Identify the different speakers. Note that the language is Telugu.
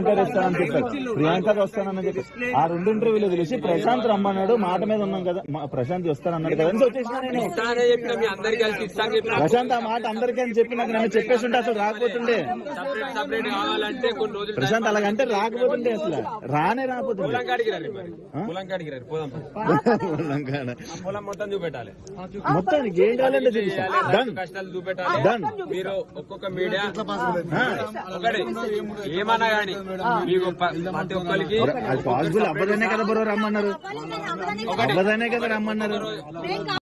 Speaker 1: గారు ఇస్తానని చెప్పారు ప్రియాంక గారు వస్తానని చెప్పి ఆ రెండు ఇంటర్వ్యూలు తెలిసి ప్రశాంత్ రమ్మన్నాడు మాట మీద ఉన్నాం కదా మా- ప్రశాంత్ వస్తానన్నాడు కదా అని వచ్చేసిన నేను
Speaker 2: ఇస్తానే చెప్పిన మీ అందరికి కలిసి ఇస్తాను చెప్పిన
Speaker 1: ప్రశాంత్ ఆ మాట అందరికీ అని చెప్పి నాకు నన్ను చెప్పేసి ఉంటే అసలు రాకపోతుండే
Speaker 2: సపరేట్ సపరేట్ కావాలంటే కొన్ని రోజులు
Speaker 1: ప్రశాంత్ అలాగంటే రాకపోతుండే అసలు రానే రాకపోతుండే
Speaker 2: పొలం కాడికి రండి మరి పొలం కాడికి రండి పోదాం
Speaker 1: తెలంగాణ.
Speaker 2: ఆ పొలం మొత్తం చూపెట్టాలి
Speaker 1: మొత్తానికి ఏం కావాలంటే చూపిస్తా డన్
Speaker 2: కష్టాలు చూపెట్టాలి
Speaker 1: Done.
Speaker 2: మీరు ఒక్కొక్క మీడియా ఒకటి ఏమన్నా గానీ మీకు ప- ప్రతి ఒక్కరికి
Speaker 1: అది పాసిబుల్ అవ్వదనే కదా బ్రో రమ్మన్నారు అవ్వదనే కదా రమ్మన్నారు
Speaker 3: మేము